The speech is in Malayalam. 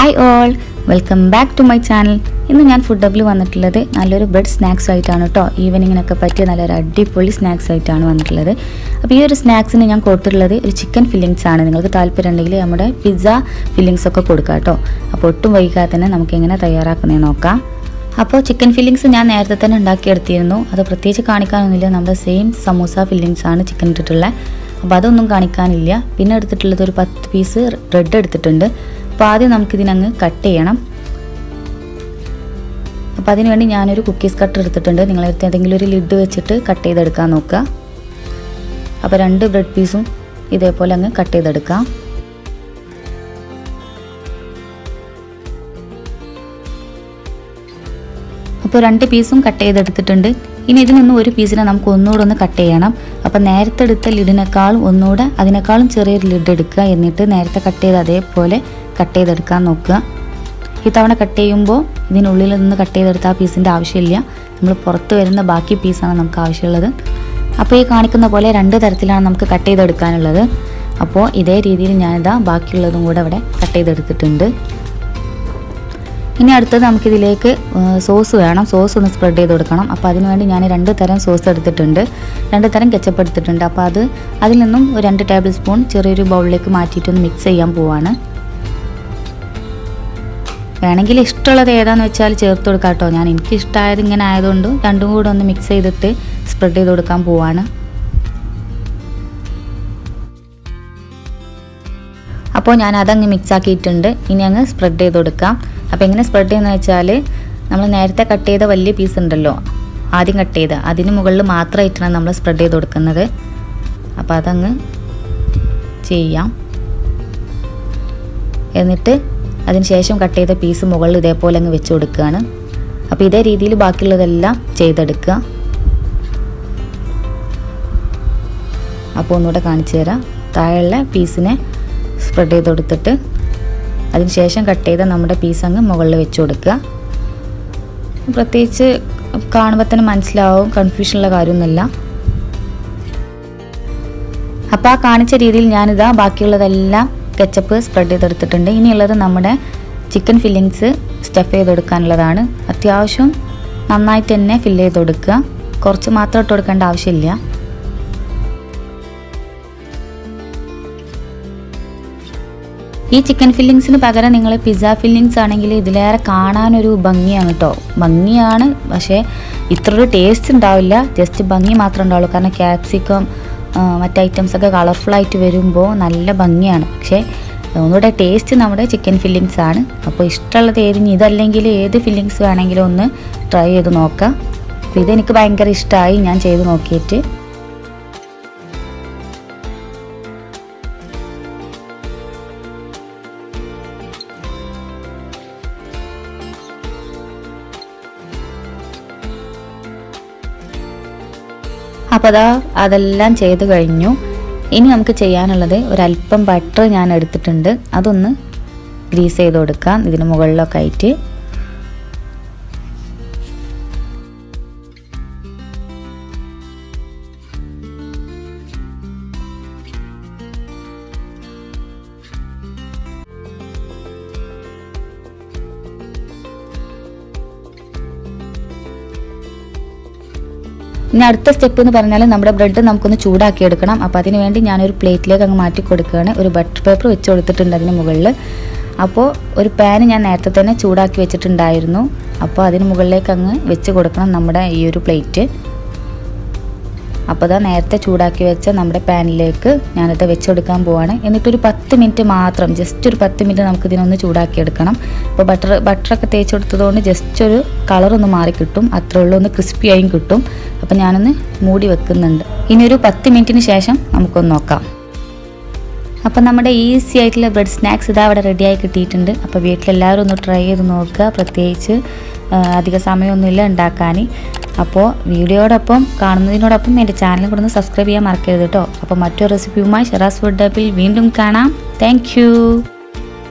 hi all welcome back to my channel ഇന്ന് ഞാൻ ഫുഡ് ഡബിൽ വന്നിട്ടുള്ളത് നല്ലൊരു ബ്രെഡ് സ്നാക്സ് ആയിട്ടാണ് കേട്ടോ ഈവനിങ്ങിനൊക്കെ പറ്റിയ നല്ലൊരു അടിപൊളി സ്നാക്സ് ആയിട്ടാണ് വന്നിട്ടുള്ളത് അപ്പോൾ ഈ ഒരു സ്നാക്സിന് ഞാൻ കൊടുത്തിട്ടുള്ളത് ഒരു ചിക്കൻ ഫില്ലിങ്സ് ആണ് നിങ്ങൾക്ക് താല്പര്യം ഉണ്ടെങ്കിൽ നമ്മുടെ പിസ്സ ഫില്ലിങ്സ് ഒക്കെ കൊടുക്കാം കേട്ടോ അപ്പോൾ ഒട്ടും വൈകാതെ തന്നെ നമുക്ക് എങ്ങനെ തയ്യാറാക്കുന്നത് നോക്കാം അപ്പോൾ ചിക്കൻ ഫില്ലിങ്സ് ഞാൻ നേരത്തെ തന്നെ ഉണ്ടാക്കിയെടുത്തിരുന്നു അത് പ്രത്യേകിച്ച് കാണിക്കാനൊന്നുമില്ല നമ്മുടെ സെയിം സമൂസ ഫില്ലിങ്സ് ആണ് ചിക്കൻ ഇട്ടിട്ടുള്ളത് അപ്പോൾ അതൊന്നും കാണിക്കാനില്ല പിന്നെ എടുത്തിട്ടുള്ളത് ഒരു പത്ത് പീസ് ബ്രെഡ് എടുത്തിട്ടുണ്ട് അപ്പോൾ ആദ്യം നമുക്കിതിനങ്ങ് കട്ട് ചെയ്യണം അപ്പോൾ അതിന് വേണ്ടി ഞാനൊരു കുക്കീസ് കട്ടർ എടുത്തിട്ടുണ്ട് നിങ്ങളടുത്ത് ഏതെങ്കിലും ഒരു ലിഡ് വെച്ചിട്ട് കട്ട് ചെയ്തെടുക്കാൻ നോക്കുക അപ്പോൾ രണ്ട് ബ്രെഡ് പീസും ഇതേപോലെ അങ്ങ് കട്ട് ചെയ്തെടുക്കാം അപ്പോൾ രണ്ട് പീസും കട്ട് ചെയ്തെടുത്തിട്ടുണ്ട് ഇനി ഇതിൽ നിന്ന് ഒരു പീസിനെ നമുക്ക് ഒന്നുകൂടെ ഒന്ന് കട്ട് ചെയ്യണം അപ്പോൾ നേരത്തെ എടുത്ത ലിഡിനേക്കാളും ഒന്നുകൂടെ അതിനേക്കാളും ചെറിയൊരു ലിഡ് എടുക്കുക എന്നിട്ട് നേരത്തെ കട്ട് ചെയ്ത് അതേപോലെ കട്ട് ചെയ്തെടുക്കാൻ നോക്കുക ഇത്തവണ കട്ട് ചെയ്യുമ്പോൾ ഇതിനുള്ളിൽ നിന്ന് കട്ട് ചെയ്തെടുത്ത ആ പീസിൻ്റെ ആവശ്യമില്ല നമ്മൾ പുറത്ത് വരുന്ന ബാക്കി പീസാണ് നമുക്ക് ആവശ്യമുള്ളത് അപ്പോൾ ഈ കാണിക്കുന്ന പോലെ രണ്ട് തരത്തിലാണ് നമുക്ക് കട്ട് ചെയ്തെടുക്കാനുള്ളത് അപ്പോൾ ഇതേ രീതിയിൽ ഞാനിതാ ബാക്കിയുള്ളതും കൂടെ അവിടെ കട്ട് ചെയ്തെടുത്തിട്ടുണ്ട് ഇനി അടുത്തത് നമുക്കിതിലേക്ക് സോസ് വേണം സോസ് ഒന്ന് സ്പ്രെഡ് ചെയ്ത് കൊടുക്കണം അപ്പോൾ അതിനുവേണ്ടി ഞാൻ രണ്ട് തരം സോസ് എടുത്തിട്ടുണ്ട് രണ്ട് തരം കെച്ചപ്പ് എടുത്തിട്ടുണ്ട് അപ്പോൾ അത് അതിൽ നിന്നും ഒരു രണ്ട് ടേബിൾ സ്പൂൺ ചെറിയൊരു ബൗളിലേക്ക് മാറ്റിയിട്ടൊന്ന് മിക്സ് ചെയ്യാൻ പോവാണ് വേണമെങ്കിൽ ഇഷ്ടമുള്ളത് ഏതാന്ന് വെച്ചാൽ ചേർത്ത് കൊടുക്കാം കേട്ടോ ഞാൻ എനിക്ക് ഇഷ്ടമായത് ഇങ്ങനെ ആയതുകൊണ്ട് രണ്ടും കൂടെ ഒന്ന് മിക്സ് ചെയ്തിട്ട് സ്പ്രെഡ് ചെയ്ത് കൊടുക്കാൻ പോവാണ് അപ്പോൾ ഞാൻ അതങ്ങ് മിക്സ് ആക്കിയിട്ടുണ്ട് ഇനി അങ്ങ് സ്പ്രെഡ് ചെയ്ത് കൊടുക്കാം അപ്പോൾ എങ്ങനെ സ്പ്രെഡ് ചെയ്യുന്നത് വെച്ചാൽ നമ്മൾ നേരത്തെ കട്ട് ചെയ്ത വലിയ പീസ് ഉണ്ടല്ലോ ആദ്യം കട്ട് ചെയ്ത് അതിന് മുകളിൽ മാത്രമായിട്ടാണ് നമ്മൾ സ്പ്രെഡ് ചെയ്ത് കൊടുക്കുന്നത് അപ്പോൾ അതങ്ങ് ചെയ്യാം എന്നിട്ട് അതിന് ശേഷം കട്ട് ചെയ്ത പീസ് മുകളിൽ ഇതേപോലെ അങ്ങ് വെച്ച് കൊടുക്കുകയാണ് അപ്പോൾ ഇതേ രീതിയിൽ ബാക്കിയുള്ളതെല്ലാം ചെയ്തെടുക്കുക അപ്പോൾ ഒന്നുകൂടെ കാണിച്ചു തരാം താഴെയുള്ള പീസിനെ സ്പ്രെഡ് ചെയ്ത് കൊടുത്തിട്ട് അതിന് ശേഷം കട്ട് ചെയ്ത നമ്മുടെ പീസ് അങ്ങ് മുകളിൽ വെച്ച് കൊടുക്കുക പ്രത്യേകിച്ച് കാണുമ്പോൾ തന്നെ മനസ്സിലാവും കൺഫ്യൂഷനുള്ള കാര്യമൊന്നുമില്ല അപ്പോൾ ആ കാണിച്ച രീതിയിൽ ഞാനിതാ ബാക്കിയുള്ളതെല്ലാം കെച്ചപ്പ് സ്പ്രെഡ് ചെയ്തെടുത്തിട്ടുണ്ട് ഇനിയുള്ളത് നമ്മുടെ ചിക്കൻ ഫില്ലിങ്സ് സ്റ്റഫ് ചെയ്ത് കൊടുക്കാനുള്ളതാണ് അത്യാവശ്യം നന്നായിട്ട് തന്നെ ഫില്ല് ചെയ്ത് കൊടുക്കുക കുറച്ച് മാത്രം ഇട്ട് കൊടുക്കേണ്ട ആവശ്യമില്ല ഈ ചിക്കൻ ഫില്ലിങ്സിന് പകരം നിങ്ങൾ പിസ്സ ഫില്ലിങ്സ് ആണെങ്കിൽ ഇതിലേറെ കാണാനൊരു ഭംഗിയാണ് കേട്ടോ ഭംഗിയാണ് പക്ഷേ ഇത്ര ഒരു ടേസ്റ്റ് ഉണ്ടാവില്ല ജസ്റ്റ് ഭംഗി മാത്രമേ ഉണ്ടാവുള്ളൂ കാരണം ക്യാപ്സിക്കം മറ്റ് ഐറ്റംസ് ഒക്കെ കളർഫുൾ ആയിട്ട് വരുമ്പോൾ നല്ല ഭംഗിയാണ് പക്ഷേ ഒന്നുകൂടെ ടേസ്റ്റ് നമ്മുടെ ചിക്കൻ ഫില്ലിങ്സ് ആണ് അപ്പോൾ ഇഷ്ടമുള്ളത് ഏത് ഇതല്ലെങ്കിൽ ഏത് ഫില്ലിങ്സ് വേണമെങ്കിലും ഒന്ന് ട്രൈ ചെയ്ത് നോക്കാം അപ്പോൾ ഇതെനിക്ക് ഭയങ്കര ഇഷ്ടമായി ഞാൻ ചെയ്ത് നോക്കിയിട്ട് അപ്പോൾ അതാ അതെല്ലാം ചെയ്ത് കഴിഞ്ഞു ഇനി നമുക്ക് ചെയ്യാനുള്ളത് ഒരല്പം ബട്ടർ ഞാൻ എടുത്തിട്ടുണ്ട് അതൊന്ന് ഗ്രീസ് ചെയ്ത് കൊടുക്കാം ഇതിന് മുകളിലൊക്കെ ആയിട്ട് ഇനി അടുത്ത സ്റ്റെപ്പ് എന്ന് പറഞ്ഞാൽ നമ്മുടെ ബ്രെഡ് നമുക്കൊന്ന് ചൂടാക്കി എടുക്കണം അപ്പോൾ അതിന് വേണ്ടി ഞാനൊരു പ്ലേറ്റിലേക്ക് അങ്ങ് മാറ്റി കൊടുക്കുകയാണ് ഒരു ബട്ടർ പേപ്പർ വെച്ച് കൊടുത്തിട്ടുണ്ട് അതിന് മുകളിൽ അപ്പോൾ ഒരു പാൻ ഞാൻ നേരത്തെ തന്നെ ചൂടാക്കി വെച്ചിട്ടുണ്ടായിരുന്നു അപ്പോൾ അതിന് മുകളിലേക്ക് അങ്ങ് വെച്ച് കൊടുക്കണം നമ്മുടെ ഈ ഒരു പ്ലേറ്റ് അപ്പോൾ അതാ നേരത്തെ ചൂടാക്കി വെച്ച നമ്മുടെ പാനിലേക്ക് ഞാനത് വെച്ച് കൊടുക്കാൻ പോവാണ് എന്നിട്ടൊരു പത്ത് മിനിറ്റ് മാത്രം ജസ്റ്റ് ഒരു പത്ത് മിനിറ്റ് നമുക്ക് ഇതിനൊന്ന് ചൂടാക്കി എടുക്കണം അപ്പോൾ ബട്ടർ ബട്ടറൊക്കെ തേച്ച് കൊടുത്തതുകൊണ്ട് ജസ്റ്റ് ഒരു കളറൊന്ന് മാറി കിട്ടും അത്രേ ഉള്ളൂ ഒന്ന് ക്രിസ്പി ആയും കിട്ടും അപ്പോൾ ഞാനൊന്ന് മൂടി വെക്കുന്നുണ്ട് ഇനി ഒരു പത്ത് മിനിറ്റിന് ശേഷം നമുക്കൊന്ന് നോക്കാം അപ്പോൾ നമ്മുടെ ഈസി ആയിട്ടുള്ള ബ്രെഡ് സ്നാക്സ് ഇതാ അവിടെ റെഡിയായി കിട്ടിയിട്ടുണ്ട് അപ്പോൾ വീട്ടിലെല്ലാവരും ഒന്ന് ട്രൈ ചെയ്ത് നോക്കുക പ്രത്യേകിച്ച് അധിക സമയമൊന്നുമില്ല ഉണ്ടാക്കാൻ അപ്പോൾ വീഡിയോടൊപ്പം കാണുന്നതിനോടൊപ്പം എൻ്റെ ചാനൽ കൂടെ ഒന്ന് സബ്സ്ക്രൈബ് ചെയ്യാൻ മറക്കരുത് കേട്ടോ അപ്പോൾ മറ്റൊരു റെസിപ്പിയുമായി ഷെറാസ് ഫുഡ് ഡബിൽ വീണ്ടും കാണാം താങ്ക്